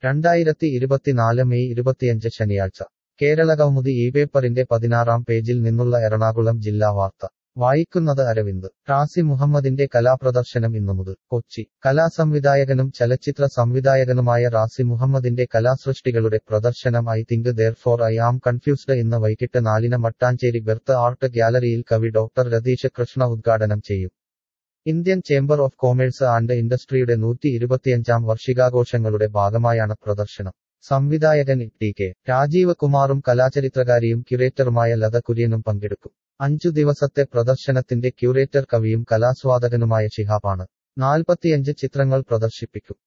രണ്ടായിരത്തി ഇരുപത്തിനാല് മെയ് ഇരുപത്തിയഞ്ച് ശനിയാഴ്ച കേരളകൗമുദി ഈ പേപ്പറിന്റെ പതിനാറാം പേജിൽ നിന്നുള്ള എറണാകുളം ജില്ലാ വാർത്ത വായിക്കുന്നത് അരവിന്ദ് റാസി മുഹമ്മദിന്റെ കലാപ്രദർശനം ഇന്നു മുതൽ കൊച്ചി കലാസംവിധായകനും ചലച്ചിത്ര സംവിധായകനുമായ റാസി മുഹമ്മദിന്റെ കലാസൃഷ്ടികളുടെ പ്രദർശനം I think there four I am confused ഇന്ന് വൈകിട്ട് നാലിന് മട്ടാഞ്ചേരി ബെർത്ത് ആർട്ട് ഗ്യാലറിയിൽ കവി ഡോക്ടർ രതീഷ് കൃഷ്ണ ഉദ്ഘാടനം ചെയ്യും Indian chamber of commerce and ഇൻഡസ്ട്രിയുടെ നൂറ്റി ഇരുപത്തിയഞ്ചാം വാർഷികാഘോഷങ്ങളുടെ ഭാഗമായാണ് പ്രദർശനം സംവിധായകൻ ടി കെ രാജീവ് കുമാറും കലാചരിത്രകാരിയും ക്യൂറേറ്ററുമായ ലത കുര്യനും പങ്കെടുക്കും അഞ്ചു ദിവസത്തെ പ്രദർശനത്തിന്റെ ക്യൂറേറ്റർ കവിയും കലാസ്വാദകനുമായ ഷിഹാബാണ് നാൽപ്പത്തിയഞ്ച് ചിത്രങ്ങൾ പ്രദർശിപ്പിക്കും